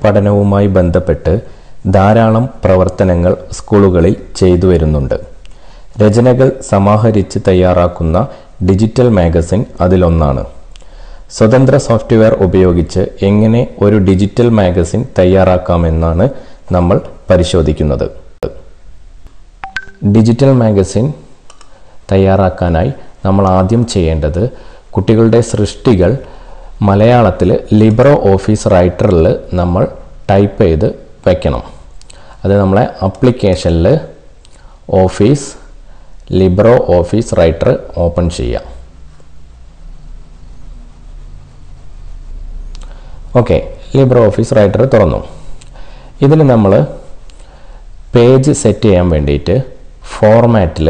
പഠനവുമായി ബന്ധപ്പെട്ട് ധാരാളം പ്രവർത്തനങ്ങൾ സ്കൂളുകളിൽ ചെയ്തു വരുന്നുണ്ട് രചനകൾ സമാഹരിച്ച് തയ്യാറാക്കുന്ന ഡിജിറ്റൽ മാഗസിൻ അതിലൊന്നാണ് സ്വതന്ത്ര സോഫ്റ്റ്വെയർ ഉപയോഗിച്ച് എങ്ങനെ ഒരു ഡിജിറ്റൽ മാഗസിൻ തയ്യാറാക്കാമെന്നാണ് നമ്മൾ പരിശോധിക്കുന്നത് ഡിജിറ്റൽ മാഗസിൻ തയ്യാറാക്കാനായി നമ്മൾ ആദ്യം ചെയ്യേണ്ടത് കുട്ടികളുടെ സൃഷ്ടികൾ മലയാളത്തിൽ ലിബ്രോ ഓഫീസ് റൈറ്ററിൽ നമ്മൾ ടൈപ്പ് ചെയ്ത് വയ്ക്കണം അത് നമ്മളെ അപ്ലിക്കേഷനിൽ office LibreOffice Writer open ചെയ്യാം ഓക്കെ ലിബ്രോ ഓഫീസ് റൈറ്റർ തുറന്നു ഇതിൽ നമ്മൾ പേജ് സെറ്റ് ചെയ്യാൻ വേണ്ടിയിട്ട് ഫോർമാറ്റിൽ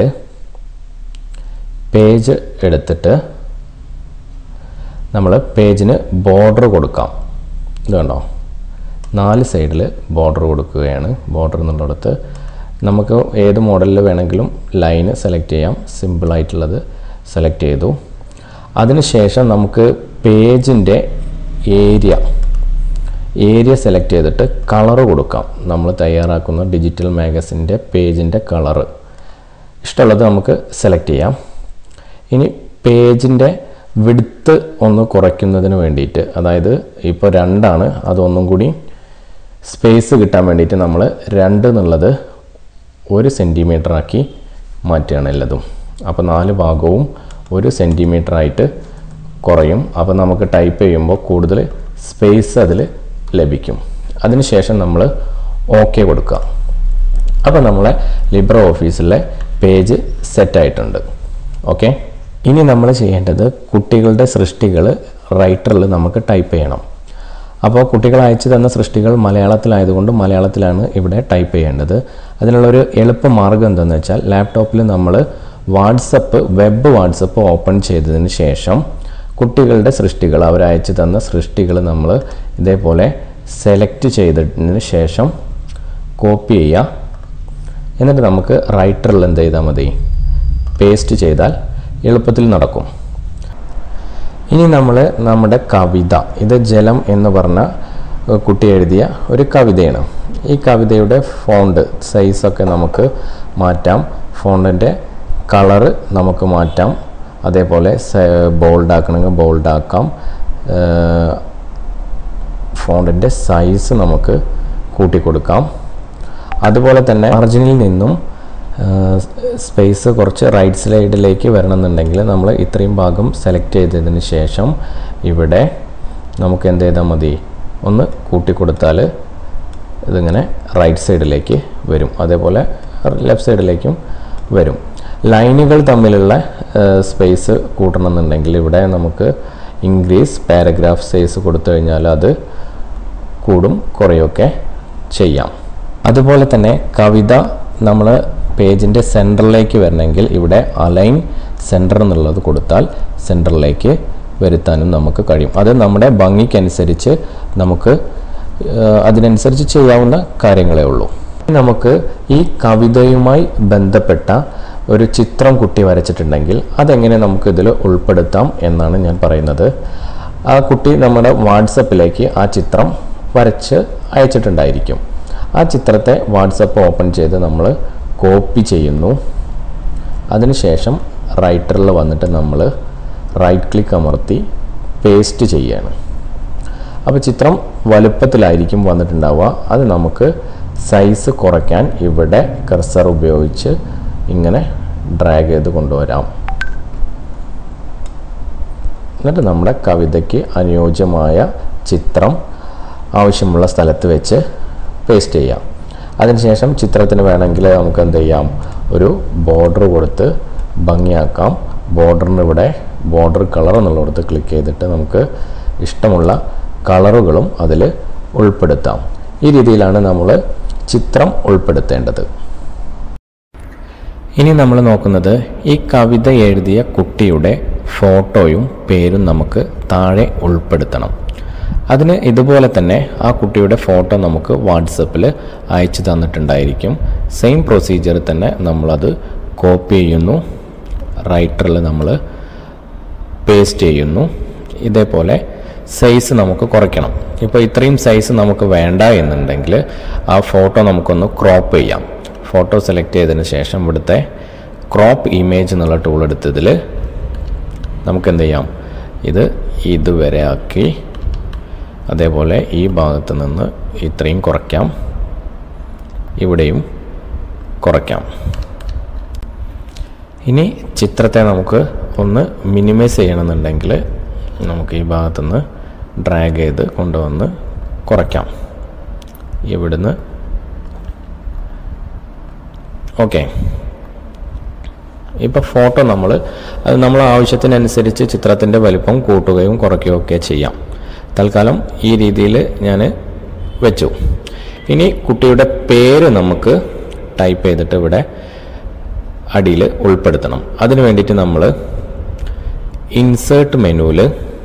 പേജ് എടുത്തിട്ട് നമ്മൾ പേജിന് ബോർഡർ കൊടുക്കാം ഇത് കണ്ടോ നാല് സൈഡിൽ ബോർഡർ കൊടുക്കുകയാണ് ബോർഡർ എന്നുള്ളിടത്ത് നമുക്ക് ഏത് മോഡലിൽ വേണമെങ്കിലും ലൈന് സെലക്ട് ചെയ്യാം സിമ്പിളായിട്ടുള്ളത് സെലക്ട് ചെയ്തു അതിനുശേഷം നമുക്ക് പേജിൻ്റെ ഏരിയ ഏരിയ സെലക്ട് ചെയ്തിട്ട് കളറ് കൊടുക്കാം നമ്മൾ തയ്യാറാക്കുന്ന ഡിജിറ്റൽ മാഗസിൻ്റെ പേജിൻ്റെ കളറ് ഇഷ്ടമുള്ളത് നമുക്ക് സെലക്ട് ചെയ്യാം ഇനി പേജിൻ്റെ വിടുത്ത് ഒന്ന് കുറയ്ക്കുന്നതിന് വേണ്ടിയിട്ട് അതായത് ഇപ്പോൾ രണ്ടാണ് അതൊന്നും കൂടി സ്പേസ് കിട്ടാൻ വേണ്ടിയിട്ട് നമ്മൾ രണ്ട് എന്നുള്ളത് ഒരു സെൻറ്റിമീറ്റർ ആക്കി മാറ്റുകയാണ് എല്ലാതും അപ്പോൾ നാല് ഭാഗവും ഒരു സെൻറ്റിമീറ്റർ ആയിട്ട് കുറയും അപ്പോൾ നമുക്ക് ടൈപ്പ് ചെയ്യുമ്പോൾ കൂടുതൽ സ്പേസ് അതിൽ ലഭിക്കും അതിനുശേഷം നമ്മൾ ഓക്കെ കൊടുക്കുക അപ്പോൾ നമ്മളെ ലിബ്രോ ഓഫീസിലെ പേജ് സെറ്റായിട്ടുണ്ട് ഓക്കെ ഇനി നമ്മൾ ചെയ്യേണ്ടത് കുട്ടികളുടെ സൃഷ്ടികൾ റൈറ്ററിൽ നമുക്ക് ടൈപ്പ് ചെയ്യണം അപ്പോൾ കുട്ടികൾ അയച്ചു തന്ന സൃഷ്ടികൾ മലയാളത്തിലായതുകൊണ്ട് മലയാളത്തിലാണ് ഇവിടെ ടൈപ്പ് ചെയ്യേണ്ടത് അതിനുള്ളൊരു എളുപ്പ മാർഗ്ഗം എന്താണെന്ന് വെച്ചാൽ ലാപ്ടോപ്പിൽ നമ്മൾ വാട്സപ്പ് വെബ് വാട്സപ്പ് ഓപ്പൺ ചെയ്തതിന് ശേഷം കുട്ടികളുടെ സൃഷ്ടികൾ അവർ അയച്ചു തന്ന സൃഷ്ടികൾ നമ്മൾ ഇതേപോലെ സെലക്ട് ചെയ്തതിന് ശേഷം കോപ്പി ചെയ്യുക എന്നിട്ട് നമുക്ക് റൈറ്ററിൽ എന്ത് ചെയ്താൽ മതി പേസ്റ്റ് ചെയ്താൽ എളുപ്പത്തിൽ നടക്കും ഇനി നമ്മൾ നമ്മുടെ കവിത ഇത് ജലം എന്ന് പറഞ്ഞ ഏഹ്, കുട്ടി എഴുതിയ ഒരു കവിതയാണ് ഈ കവിതയുടെ ഫോണ്ട് സൈസൊക്കെ നമുക്ക് മാറ്റാം ഫോണ്ടിൻ്റെ കളറ് നമുക്ക് മാറ്റാം അതേപോലെ ബോൾഡ് ആക്കണമെങ്കിൽ ബോൾഡ് ആക്കാം ഫോണ്ടിൻ്റെ സൈസ് നമുക്ക് കൂട്ടിക്കൊടുക്കാം അതുപോലെ തന്നെ മാർജിനിൽ നിന്നും സ്പേസ് കുറച്ച് റൈറ്റ് സൈഡിലേക്ക് വരണമെന്നുണ്ടെങ്കിൽ നമ്മൾ ഇത്രയും ഭാഗം സെലക്ട് ചെയ്തതിന് ശേഷം ഇവിടെ നമുക്ക് എന്ത് ചെയ്താൽ മതി ഒന്ന് കൂട്ടിക്കൊടുത്താൽ ഇതിങ്ങനെ റൈറ്റ് സൈഡിലേക്ക് വരും അതേപോലെ ലെഫ്റ്റ് സൈഡിലേക്കും വരും ലൈനുകൾ തമ്മിലുള്ള സ്പേസ് കൂട്ടണമെന്നുണ്ടെങ്കിൽ ഇവിടെ നമുക്ക് ഇംഗ്ലീഷ് പാരഗ്രാഫ് സൈസ് കൊടുത്തു കഴിഞ്ഞാൽ അത് കൂടും കുറയൊക്കെ ചെയ്യാം അതുപോലെ തന്നെ കവിത നമ്മൾ പേജിൻ്റെ സെൻറ്ററിലേക്ക് വരണമെങ്കിൽ ഇവിടെ അലൈൻ സെൻറ്റർ എന്നുള്ളത് കൊടുത്താൽ സെൻറ്ററിലേക്ക് വരുത്താനും നമുക്ക് കഴിയും അത് നമ്മുടെ ഭംഗിക്കനുസരിച്ച് നമുക്ക് ഏഹ്, അതിനനുസരിച്ച് ചെയ്യാവുന്ന കാര്യങ്ങളേ ഉള്ളൂ നമുക്ക് ഈ കവിതയുമായി ബന്ധപ്പെട്ട ഒരു ചിത്രം കുട്ടി വരച്ചിട്ടുണ്ടെങ്കിൽ അതെങ്ങനെ നമുക്ക് ഇതിൽ ഉൾപ്പെടുത്താം എന്നാണ് ഞാൻ പറയുന്നത് ആ കുട്ടി നമ്മുടെ വാട്സപ്പിലേക്ക് ആ ചിത്രം വരച്ച് അയച്ചിട്ടുണ്ടായിരിക്കും ആ ചിത്രത്തെ വാട്സപ്പ് ഓപ്പൺ ചെയ്ത് നമ്മൾ കോപ്പി ചെയ്യുന്നു അതിനുശേഷം റൈറ്ററിൽ വന്നിട്ട് നമ്മൾ റൈറ്റ് ക്ലിക്ക് അമർത്തി പേസ്റ്റ് ചെയ്യുകയാണ് അപ്പോൾ ചിത്രം വലുപ്പത്തിലായിരിക്കും വന്നിട്ടുണ്ടാവുക അത് നമുക്ക് സൈസ് കുറയ്ക്കാൻ ഇവിടെ കർസർ ഉപയോഗിച്ച് ഇങ്ങനെ ഡ്രാഗ് ചെയ്ത് കൊണ്ടുവരാം എന്നിട്ട് നമ്മുടെ കവിതയ്ക്ക് അനുയോജ്യമായ ചിത്രം ആവശ്യമുള്ള സ്ഥലത്ത് വെച്ച് പേസ്റ്റ് ചെയ്യാം അതിനുശേഷം ചിത്രത്തിന് വേണമെങ്കിൽ നമുക്ക് എന്ത് ചെയ്യാം ഒരു ബോർഡർ കൊടുത്ത് ഭംഗിയാക്കാം ബോർഡറിന് ഇവിടെ ബോർഡർ കളർ എന്നുള്ളിടത്ത് ക്ലിക്ക് ചെയ്തിട്ട് നമുക്ക് ഇഷ്ടമുള്ള കളറുകളും അതിൽ ഉൾപ്പെടുത്താം ഈ രീതിയിലാണ് നമ്മൾ ചിത്രം ഉൾപ്പെടുത്തേണ്ടത് ഇനി നമ്മൾ നോക്കുന്നത് ഈ കവിത എഴുതിയ കുട്ടിയുടെ ഫോട്ടോയും പേരും നമുക്ക് താഴെ ഉൾപ്പെടുത്തണം അതിന് ഇതുപോലെ തന്നെ ആ കുട്ടിയുടെ ഫോട്ടോ നമുക്ക് വാട്സപ്പിൽ അയച്ചു തന്നിട്ടുണ്ടായിരിക്കും സെയിം പ്രൊസീജിയർ തന്നെ നമ്മളത് കോപ്പി ചെയ്യുന്നു റൈറ്ററിൽ നമ്മൾ പേസ്റ്റ് ചെയ്യുന്നു ഇതേപോലെ സൈസ് നമുക്ക് കുറയ്ക്കണം ഇപ്പോൾ ഇത്രയും സൈസ് നമുക്ക് വേണ്ട എന്നുണ്ടെങ്കിൽ ആ ഫോട്ടോ നമുക്കൊന്ന് ക്രോപ്പ് ചെയ്യാം ഫോട്ടോ സെലക്ട് ചെയ്തതിന് ശേഷം ഇവിടുത്തെ ക്രോപ്പ് ഇമേജ് എന്നുള്ള ടൂൾ എടുത്തതിൽ നമുക്ക് എന്ത് ചെയ്യാം ഇത് ഇതുവരെ ആക്കി അതേപോലെ ഈ ഭാഗത്ത് നിന്ന് ഇത്രയും കുറയ്ക്കാം ഇവിടെയും കുറയ്ക്കാം ഇനി ചിത്രത്തെ നമുക്ക് ഒന്ന് മിനിമൈസ് ചെയ്യണമെന്നുണ്ടെങ്കിൽ നമുക്ക് ഈ ഭാഗത്തുനിന്ന് ഡ്രാഗ് ചെയ്ത് കൊണ്ടുവന്ന് കുറയ്ക്കാം ഇവിടുന്ന് ഓക്കെ ഇപ്പോൾ ഫോട്ടോ നമ്മൾ അത് നമ്മൾ ആവശ്യത്തിനനുസരിച്ച് ചിത്രത്തിൻ്റെ വലിപ്പം കൂട്ടുകയും കുറയ്ക്കുകയും ഒക്കെ ചെയ്യാം തൽക്കാലം ഈ രീതിയിൽ ഞാൻ വെച്ചു ഇനി കുട്ടിയുടെ പേര് നമുക്ക് ടൈപ്പ് ചെയ്തിട്ട് ഇവിടെ അടിയിൽ ഉൾപ്പെടുത്തണം അതിന് വേണ്ടിയിട്ട് നമ്മൾ ഇൻസേർട്ട് മെനുവിൽ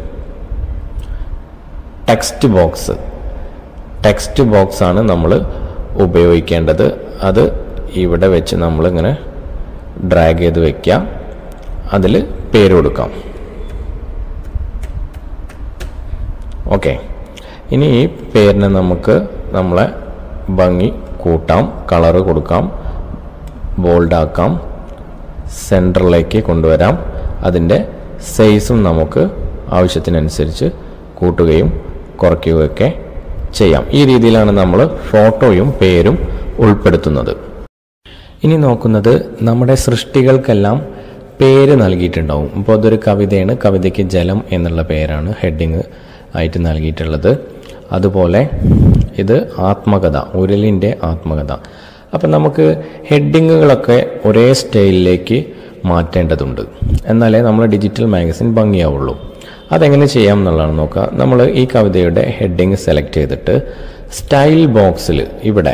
ടെക്സ്റ്റ് ബോക്സ് ടെക്സ്റ്റ് ബോക്സ് ആണ് നമ്മൾ ഉപയോഗിക്കേണ്ടത് അത് ഇവിടെ വെച്ച് നമ്മളിങ്ങനെ ഡ്രാഗ് ചെയ്ത് വെക്കാം അതിൽ പേര് കൊടുക്കാം ഓക്കെ ഇനി ഈ പേരിന് നമുക്ക് നമ്മളെ ഭംഗി കൂട്ടാം കളറ് കൊടുക്കാം ബോൾഡാക്കാം സെൻറ്ററിലേക്ക് കൊണ്ടുവരാം അതിൻ്റെ സൈസും നമുക്ക് ആവശ്യത്തിനനുസരിച്ച് കൂട്ടുകയും കുറയ്ക്കുകയൊക്കെ ചെയ്യാം ഈ രീതിയിലാണ് നമ്മൾ ഫോട്ടോയും പേരും ഉൾപ്പെടുത്തുന്നത് ഇനി നോക്കുന്നത് നമ്മുടെ സൃഷ്ടികൾക്കെല്ലാം പേര് നൽകിയിട്ടുണ്ടാവും ഇപ്പോൾ അതൊരു കവിതയാണ് കവിതയ്ക്ക് ജലം എന്നുള്ള പേരാണ് ഹെഡിങ് ആയിട്ട് നൽകിയിട്ടുള്ളത് അതുപോലെ ഇത് ആത്മകഥ ഉരലിൻ്റെ ആത്മകഥ അപ്പം നമുക്ക് ഹെഡിങ്ങുകളൊക്കെ ഒരേ സ്റ്റൈലിലേക്ക് മാറ്റേണ്ടതുണ്ട് എന്നാലേ നമ്മൾ ഡിജിറ്റൽ മാഗസിൻ ഭംഗിയാവുള്ളൂ അതെങ്ങനെ ചെയ്യാം എന്നുള്ളതാണ് നോക്കുക നമ്മൾ ഈ കവിതയുടെ ഹെഡിങ് സെലക്ട് ചെയ്തിട്ട് സ്റ്റൈൽ ബോക്സിൽ ഇവിടെ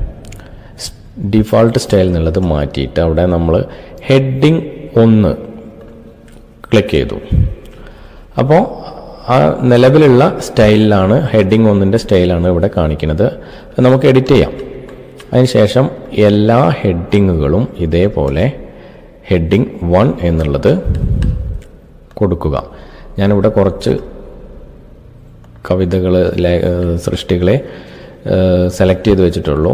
ഡിഫോൾട്ട് സ്റ്റൈൽ എന്നുള്ളത് മാറ്റിയിട്ട് അവിടെ നമ്മൾ ഹെഡിങ് ഒന്ന് ക്ലിക്ക് ചെയ്തു അപ്പോൾ ആ നിലവിലുള്ള സ്റ്റൈലിലാണ് ഹെഡിങ് ഒന്നിൻ്റെ സ്റ്റൈലാണ് ഇവിടെ കാണിക്കുന്നത് അത് നമുക്ക് എഡിറ്റ് ചെയ്യാം അതിനുശേഷം എല്ലാ ഹെഡിങ്ങുകളും ഇതേപോലെ ഹെഡിങ് വൺ എന്നുള്ളത് കൊടുക്കുക ഞാനിവിടെ കുറച്ച് കവിതകൾ സൃഷ്ടികളെ സെലക്ട് ചെയ്ത് വെച്ചിട്ടുള്ളൂ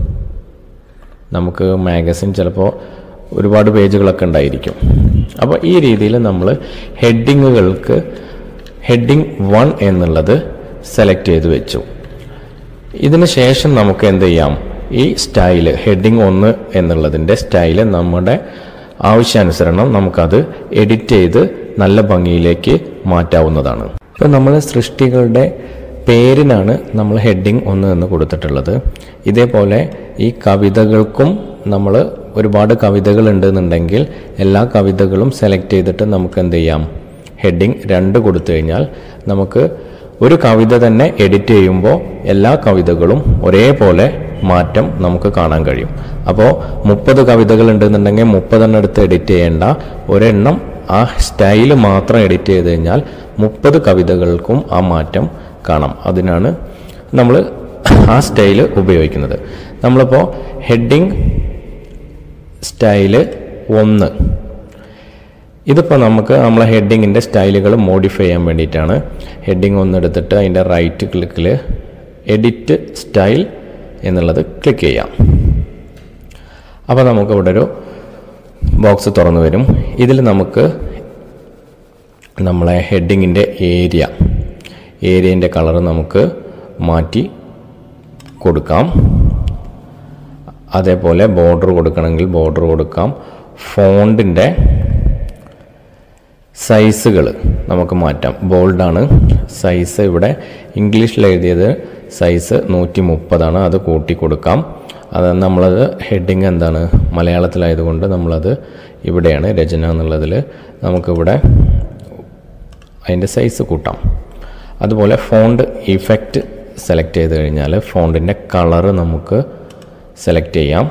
നമുക്ക് മാഗസിൻ ചിലപ്പോൾ ഒരുപാട് പേജുകളൊക്കെ ഉണ്ടായിരിക്കും അപ്പോൾ ഈ രീതിയിൽ നമ്മൾ ഹെഡിങ്ങുകൾക്ക് ഹെഡിങ് വൺ എന്നുള്ളത് സെലക്ട് ചെയ്ത് വെച്ചു ഇതിന് ശേഷം നമുക്ക് എന്ത് ചെയ്യാം ഈ സ്റ്റൈല് ഹെഡിങ് ഒന്ന് എന്നുള്ളതിൻ്റെ സ്റ്റൈല് നമ്മുടെ ആവശ്യാനുസരണം നമുക്കത് എഡിറ്റ് ചെയ്ത് നല്ല ഭംഗിയിലേക്ക് മാറ്റാവുന്നതാണ് ഇപ്പോൾ നമ്മൾ സൃഷ്ടികളുടെ പേരിനാണ് നമ്മൾ ഹെഡിങ് ഒന്ന് എന്ന് കൊടുത്തിട്ടുള്ളത് ഇതേപോലെ ഈ കവിതകൾക്കും നമ്മൾ ഒരുപാട് കവിതകൾ ഉണ്ടെന്നുണ്ടെങ്കിൽ എല്ലാ കവിതകളും സെലക്ട് ചെയ്തിട്ട് നമുക്ക് എന്ത് ചെയ്യാം ഹെഡിങ് രണ്ട് കൊടുത്തു കഴിഞ്ഞാൽ നമുക്ക് ഒരു കവിത തന്നെ എഡിറ്റ് ചെയ്യുമ്പോൾ എല്ലാ കവിതകളും ഒരേപോലെ മാറ്റം നമുക്ക് കാണാൻ കഴിയും അപ്പോൾ മുപ്പത് കവിതകൾ ഉണ്ടെന്നുണ്ടെങ്കിൽ മുപ്പതെണ്ണം എടുത്ത് എഡിറ്റ് ചെയ്യേണ്ട ഒരെണ്ണം ആ സ്റ്റൈല് മാത്രം എഡിറ്റ് ചെയ്ത് കഴിഞ്ഞാൽ മുപ്പത് കവിതകൾക്കും ആ മാറ്റം കാണാം അതിനാണ് നമ്മൾ ആ സ്റ്റൈല് ഉപയോഗിക്കുന്നത് നമ്മളിപ്പോൾ ഹെഡിങ് സ്റ്റൈല് ഒന്ന് ഇതിപ്പോൾ നമുക്ക് നമ്മളെ ഹെഡിങ്ങിൻ്റെ സ്റ്റൈലുകൾ മോഡിഫൈ ചെയ്യാൻ വേണ്ടിയിട്ടാണ് ഹെഡിങ് ഒന്ന് എടുത്തിട്ട് അതിൻ്റെ റൈറ്റ് ക്ലിക്കിൽ എഡിറ്റ് സ്റ്റൈൽ എന്നുള്ളത് ക്ലിക്ക് ചെയ്യാം അപ്പോൾ നമുക്ക് ഇവിടെ ഒരു ബോക്സ് തുറന്നു വരും ഇതിൽ നമുക്ക് നമ്മളെ ഹെഡിങ്ങിൻ്റെ ഏരിയ ഏരിയൻ്റെ കളർ നമുക്ക് മാറ്റി കൊടുക്കാം അതേപോലെ ബോർഡർ കൊടുക്കണമെങ്കിൽ ബോർഡർ കൊടുക്കാം ഫോണ്ടിൻ്റെ സൈസുകൾ നമുക്ക് മാറ്റാം ബോൾഡാണ് സൈസ് ഇവിടെ ഇംഗ്ലീഷിൽ എഴുതിയത് സൈസ് നൂറ്റി മുപ്പതാണ് അത് കൂട്ടി കൊടുക്കാം അത് നമ്മളത് ഹെഡിങ് എന്താണ് മലയാളത്തിലായതുകൊണ്ട് നമ്മളത് ഇവിടെയാണ് രചന എന്നുള്ളതിൽ നമുക്കിവിടെ അതിൻ്റെ സൈസ് കൂട്ടാം അതുപോലെ ഫോണ്ട് ഇഫക്റ്റ് സെലക്ട് ചെയ്ത് കഴിഞ്ഞാൽ ഫോണ്ടിൻ്റെ കളറ് നമുക്ക് സെലക്ട് ചെയ്യാം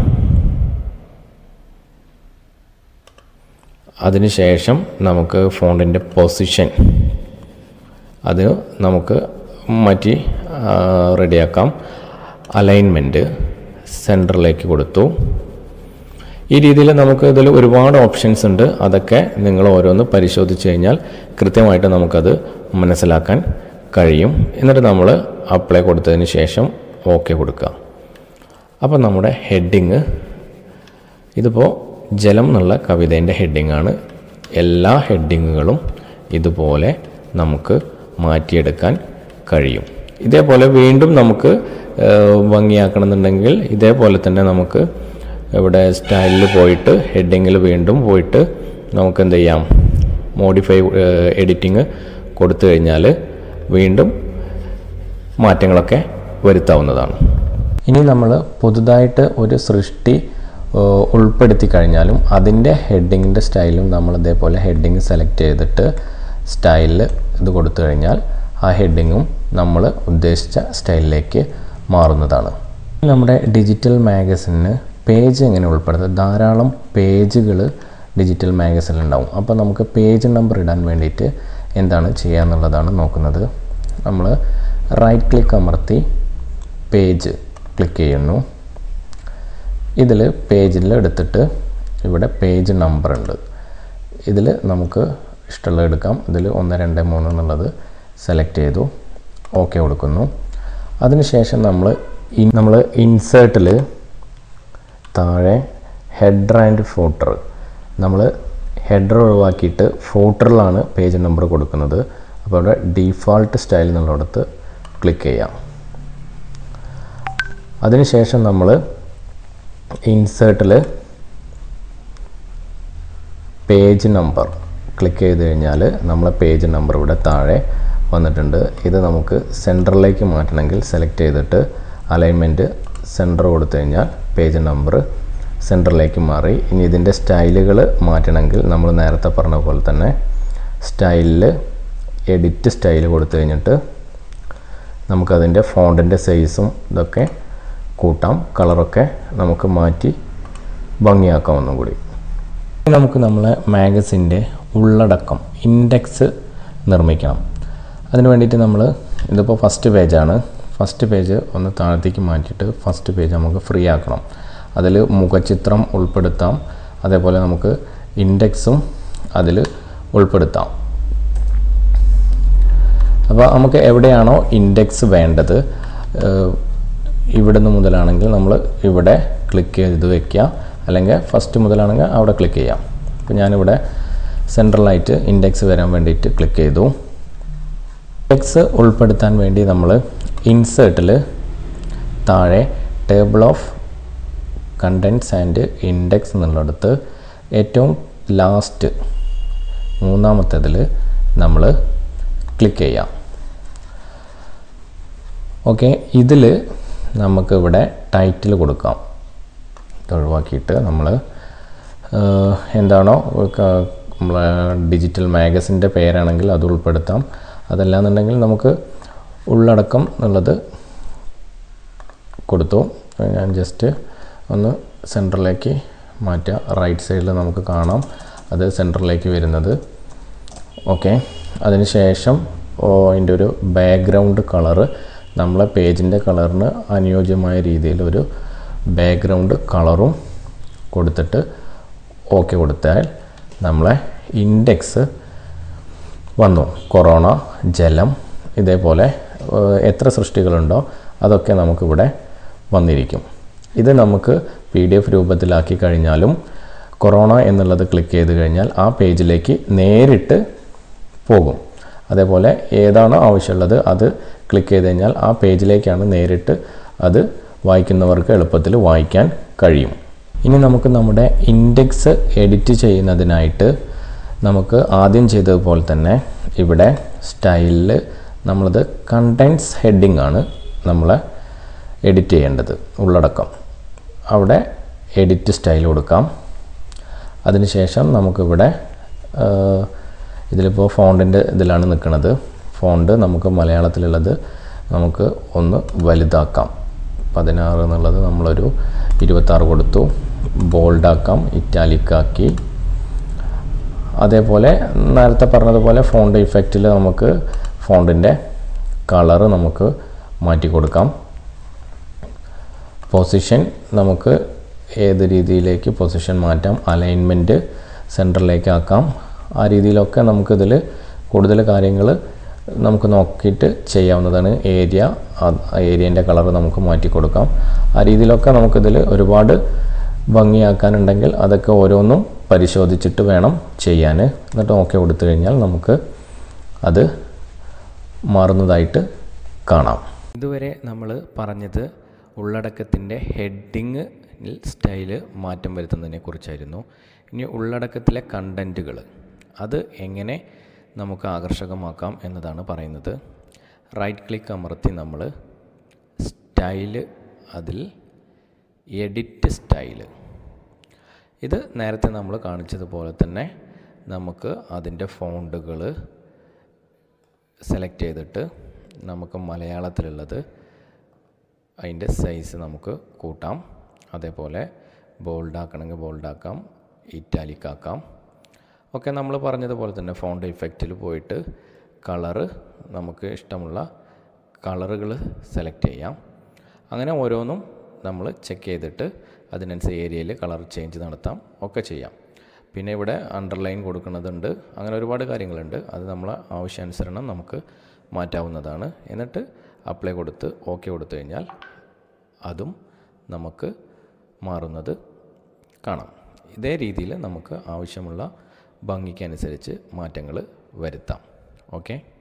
അതിനുശേഷം നമുക്ക് ഫോണ്ടിൻ്റെ പൊസിഷൻ അത് നമുക്ക് മാറ്റി റെഡിയാക്കാം അലൈൻമെൻറ്റ് സെൻറ്ററിലേക്ക് കൊടുത്തു ഈ രീതിയിൽ നമുക്ക് ഇതിൽ ഒരുപാട് ഓപ്ഷൻസ് ഉണ്ട് അതൊക്കെ നിങ്ങൾ ഓരോന്ന് പരിശോധിച്ച് കഴിഞ്ഞാൽ കൃത്യമായിട്ട് നമുക്കത് മനസ്സിലാക്കാൻ കഴിയും എന്നിട്ട് നമ്മൾ അപ്ലൈ കൊടുത്തതിന് ശേഷം ഓക്കെ കൊടുക്കുക അപ്പോൾ നമ്മുടെ ഹെഡിങ് ഇതിപ്പോൾ ജലം എന്നുള്ള കവിതേൻ്റെ ഹെഡിങ്ങാണ് എല്ലാ ഹെഡിങ്ങുകളും ഇതുപോലെ നമുക്ക് മാറ്റിയെടുക്കാൻ കഴിയും ഇതേപോലെ വീണ്ടും നമുക്ക് ഏഹ്, ഭംഗിയാക്കണമെന്നുണ്ടെങ്കിൽ ഇതേപോലെ തന്നെ നമുക്ക് ഇവിടെ സ്റ്റൈലിൽ പോയിട്ട് ഹെഡിങ്ങിൽ വീണ്ടും പോയിട്ട് നമുക്ക് എന്ത് ചെയ്യാം മോഡിഫൈ എഡിറ്റിങ് കൊടുത്തു കഴിഞ്ഞാൽ വീണ്ടും മാറ്റങ്ങളൊക്കെ വരുത്താവുന്നതാണ് ഇനി നമ്മൾ പുതുതായിട്ട് ഒരു സൃഷ്ടി ഏഹ്, ഉൾപ്പെടുത്തി കഴിഞ്ഞാലും അതിൻ്റെ ഹെഡിങ്ങിൻ്റെ സ്റ്റൈലും നമ്മൾ ഇതേപോലെ ഹെഡിങ് സെലക്ട് ചെയ്തിട്ട് സ്റ്റൈലിൽ ഇത് കൊടുത്തു കഴിഞ്ഞാൽ ആ ഹെഡിങ്ങും നമ്മൾ ഉദ്ദേശിച്ച സ്റ്റൈലിലേക്ക് മാറുന്നതാണ് നമ്മുടെ ഡിജിറ്റൽ മാഗസിന് പേജ് എങ്ങനെ ഉൾപ്പെടുത്തുക ധാരാളം പേജുകൾ ഡിജിറ്റൽ മാഗസിനിൽ ഉണ്ടാവും അപ്പോൾ നമുക്ക് പേജ് നമ്പർ ഇടാൻ വേണ്ടിയിട്ട് എന്താണ് ചെയ്യുക എന്നുള്ളതാണ് നോക്കുന്നത് നമ്മൾ റൈറ്റ് ക്ലിക്ക് അമർത്തി പേജ് ക്ലിക്ക് ചെയ്യുന്നു ഇതിൽ പേജിൽ എടുത്തിട്ട് ഇവിടെ പേജ് നമ്പർ ഉണ്ട് ഇതിൽ നമുക്ക് ഇഷ്ടമുള്ളത് എടുക്കാം ഇതിൽ ഒന്ന് രണ്ട് മൂന്ന് എന്നുള്ളത് സെലക്ട് ചെയ്തു ഓക്കെ കൊടുക്കുന്നു അതിനുശേഷം നമ്മൾ നമ്മൾ ഇൻസേർട്ടിൽ താഴെ ഹെഡർ ആൻഡ് ഫോട്ടർ നമ്മൾ ഹെഡർ ഒഴിവാക്കിയിട്ട് ഫോട്ടറിലാണ് പേജ് നമ്പർ കൊടുക്കുന്നത് അപ്പോൾ അവിടെ ഡീഫാൾട്ട് സ്റ്റൈൽ എന്നുള്ളിടത്ത് ക്ലിക്ക് ചെയ്യാം അതിനുശേഷം നമ്മൾ ഇൻസേർട്ടിൽ പേജ് നമ്പർ ക്ലിക്ക് ചെയ്ത് കഴിഞ്ഞാൽ നമ്മളെ പേജ് നമ്പർ ഇവിടെ താഴെ വന്നിട്ടുണ്ട് ഇത് നമുക്ക് സെൻറ്ററിലേക്ക് മാറ്റണമെങ്കിൽ സെലക്ട് ചെയ്തിട്ട് അലൈൻമെൻറ്റ് സെൻറ്റർ കൊടുത്തു കഴിഞ്ഞാൽ പേജ് നമ്പർ സെൻറ്ററിലേക്ക് മാറി ഇനി ഇതിൻ്റെ സ്റ്റൈലുകൾ മാറ്റണമെങ്കിൽ നമ്മൾ നേരത്തെ പറഞ്ഞ പോലെ തന്നെ സ്റ്റൈലിൽ എഡിറ്റ് സ്റ്റൈൽ കൊടുത്തു കഴിഞ്ഞിട്ട് നമുക്കതിൻ്റെ ഫോണ്ടിൻ്റെ സൈസും ഇതൊക്കെ കൂട്ടാം കളറൊക്കെ നമുക്ക് മാറ്റി ഭംഗിയാക്കാം ഒന്നും കൂടി ഇനി നമുക്ക് നമ്മളെ മാഗസിൻ്റെ ഉള്ളടക്കം ഇൻഡെക്സ് നിർമ്മിക്കണം അതിന് വേണ്ടിയിട്ട് നമ്മൾ ഇതിപ്പോൾ ഫസ്റ്റ് പേജാണ് ഫസ്റ്റ് പേജ് ഒന്ന് താഴത്തേക്ക് മാറ്റിയിട്ട് ഫസ്റ്റ് പേജ് നമുക്ക് ഫ്രീ ആക്കണം അതിൽ മുഖചിത്രം ഉൾപ്പെടുത്താം അതേപോലെ നമുക്ക് ഇൻഡെക്സും അതിൽ ഉൾപ്പെടുത്താം അപ്പോൾ നമുക്ക് എവിടെയാണോ ഇൻഡെക്സ് വേണ്ടത് ഏഹ് ഇവിടുന്ന് മുതലാണെങ്കിൽ നമ്മൾ ഇവിടെ ക്ലിക്ക് ചെയ്ത് വെക്കുക അല്ലെങ്കിൽ ഫസ്റ്റ് മുതലാണെങ്കിൽ അവിടെ ക്ലിക്ക് ചെയ്യാം അപ്പോൾ ഞാനിവിടെ സെൻട്രലായിട്ട് ഇൻഡെക്സ് വരാൻ വേണ്ടിയിട്ട് ക്ലിക്ക് ചെയ്തു ഇൻഡെക്സ് ഉൾപ്പെടുത്താൻ വേണ്ടി നമ്മൾ ഇൻസേർട്ടിൽ താഴെ table of contents and index എന്നുള്ളിടത്ത് ഏറ്റവും ലാസ്റ്റ് മൂന്നാമത്തേതിൽ നമ്മൾ ക്ലിക്ക് ചെയ്യാം ഓക്കെ ഇതിൽ നമുക്ക് ഇവിടെ ടൈറ്റിൽ കൊടുക്കാം ഇത് ഒഴിവാക്കിയിട്ട് നമ്മൾ എന്താണോ ക- നമ്മളെ ഡിജിറ്റൽ മാഗസിൻ്റെ പേരാണെങ്കിൽ അത് ഉൾപ്പെടുത്താം അതല്ലാന്നുണ്ടെങ്കിൽ നമുക്ക് ഉള്ളടക്കം എന്നുള്ളത് കൊടുത്തു ഞാൻ ജസ്റ്റ് ഒന്ന് സെൻറ്ററിലേക്ക് മാറ്റുക റൈറ്റ് സൈഡിൽ നമുക്ക് കാണാം അത് സെൻറ്ററിലേക്ക് വരുന്നത് ഓക്കെ അതിനുശേഷം അതിൻ്റെ ഒരു ബാക്ക്ഗ്രൗണ്ട് കളറ് നമ്മളെ പേജിൻ്റെ കളറിന് അനുയോജ്യമായ രീതിയിൽ ഒരു ബാക്ക്ഗ്രൗണ്ട് കളറും കൊടുത്തിട്ട് ഓക്കെ കൊടുത്താൽ നമ്മളെ ഇൻഡെക്സ് വന്നു കൊറോണ ജലം ഇതേപോലെ ഏഹ്, എത്ര സൃഷ്ടികളുണ്ടോ അതൊക്കെ നമുക്കിവിടെ വന്നിരിക്കും ഇത് നമുക്ക് പി ഡി എഫ് രൂപത്തിലാക്കി കഴിഞ്ഞാലും കൊറോണ എന്നുള്ളത് ക്ലിക്ക് ചെയ്ത് കഴിഞ്ഞാൽ ആ പേജിലേക്ക് നേരിട്ട് പോകും അതേപോലെ ഏതാണോ ആവശ്യമുള്ളത് അത് ക്ലിക്ക് ചെയ്ത് കഴിഞ്ഞാൽ ആ പേജിലേക്കാണ് നേരിട്ട് അത് വായിക്കുന്നവർക്ക് എളുപ്പത്തിൽ വായിക്കാൻ കഴിയും ഇനി നമുക്ക് നമ്മുടെ ഇൻഡെക്സ് എഡിറ്റ് ചെയ്യുന്നതിനായിട്ട് നമുക്ക് ആദ്യം ചെയ്തതുപോലെ തന്നെ ഇവിടെ സ്റ്റൈലിൽ നമ്മളത് കണ്ടൻസ് ഹെഡിങ് ആണ് നമ്മൾ എഡിറ്റ് ചെയ്യേണ്ടത് ഉള്ളടക്കം അവിടെ എഡിറ്റ് സ്റ്റൈൽ കൊടുക്കാം അതിനുശേഷം നമുക്കിവിടെ ആഹ്, ഇതിലിപ്പോൾ ഫോണ്ടിൻ്റെ ഇതിലാണ് നിൽക്കുന്നത് ഫോണ്ട് നമുക്ക് മലയാളത്തിലുള്ളത് നമുക്ക് ഒന്ന് വലുതാക്കാം പതിനാറ് എന്നുള്ളത് നമ്മളൊരു ഇരുപത്താറ് കൊടുത്തു ബോൾഡാക്കാം ഇറ്റാലിക്കാക്കി അതേപോലെ നേരത്തെ പറഞ്ഞതുപോലെ ഫോണ്ട് ഇഫക്റ്റിൽ നമുക്ക് ഫോണ്ടിൻ്റെ കളറ് നമുക്ക് മാറ്റി കൊടുക്കാം പൊസിഷൻ നമുക്ക് ഏത് രീതിയിലേക്ക് പൊസിഷൻ മാറ്റാം അലൈൻമെൻറ്റ് സെൻറ്ററിലേക്ക് ആക്കാം ആ രീതിയിലൊക്കെ നമുക്കിതിൽ കൂടുതൽ കാര്യങ്ങൾ നമുക്ക് നോക്കിയിട്ട് ചെയ്യാവുന്നതാണ് ഏരിയ ഏരിയൻ്റെ കളർ നമുക്ക് മാറ്റി കൊടുക്കാം ആ രീതിയിലൊക്കെ നമുക്കിതിൽ ഒരുപാട് ഭംഗിയാക്കാനുണ്ടെങ്കിൽ അതൊക്കെ ഓരോന്നും പരിശോധിച്ചിട്ട് വേണം ചെയ്യാൻ എന്നിട്ട് ഓക്കെ കൊടുത്തു കഴിഞ്ഞാൽ നമുക്ക് അത് മാറുന്നതായിട്ട് കാണാം ഇതുവരെ നമ്മൾ പറഞ്ഞത് ഉള്ളടക്കത്തിൻ്റെ ഹെഡിങ് സ്റ്റൈല് മാറ്റം വരുത്തുന്നതിനെ കുറിച്ചായിരുന്നു ഇനി ഉള്ളടക്കത്തിലെ കണ്ടൻറ്റുകൾ അത് എങ്ങനെ നമുക്ക് ആകർഷകമാക്കാം എന്നതാണ് പറയുന്നത് റൈറ്റ് ക്ലിക്ക് അമർത്തി നമ്മൾ സ്റ്റൈല് അതിൽ എഡിറ്റ് സ്റ്റൈല് ഇത് നേരത്തെ നമ്മൾ കാണിച്ചതുപോലെ തന്നെ നമുക്ക് അതിൻ്റെ ഫോണ്ടുകൾ സെലക്ട് ചെയ്തിട്ട് നമുക്ക് മലയാളത്തിലുള്ളത് അതിൻ്റെ സൈസ് നമുക്ക് കൂട്ടാം അതേപോലെ ബോൾഡാക്കണമെങ്കിൽ ബോൾഡാക്കാം ഇറ്റാലിക് ആക്കാം ഒക്കെ നമ്മൾ പറഞ്ഞതുപോലെ തന്നെ ഫോണ്ട് ഇഫക്റ്റിൽ പോയിട്ട് കളറ് നമുക്ക് ഇഷ്ടമുള്ള കളറുകൾ സെലക്ട് ചെയ്യാം അങ്ങനെ ഓരോന്നും നമ്മൾ ചെക്ക് ചെയ്തിട്ട് അതിനനുസരിച്ച് ഏരിയയിൽ കളർ ചേഞ്ച് നടത്താം ഒക്കെ ചെയ്യാം പിന്നെ ഇവിടെ അണ്ടർലൈൻ കൊടുക്കുന്നതുണ്ട് അങ്ങനെ ഒരുപാട് കാര്യങ്ങളുണ്ട് അത് നമ്മളെ ആവശ്യാനുസരണം നമുക്ക് മാറ്റാവുന്നതാണ് എന്നിട്ട് അപ്ലൈ കൊടുത്ത് ഓക്കെ കൊടുത്തു കഴിഞ്ഞാൽ അതും നമുക്ക് മാറുന്നത് കാണാം ഇതേ രീതിയിൽ നമുക്ക് ആവശ്യമുള്ള ഭംഗിക്കനുസരിച്ച് മാറ്റങ്ങൾ വരുത്താം ഓക്കെ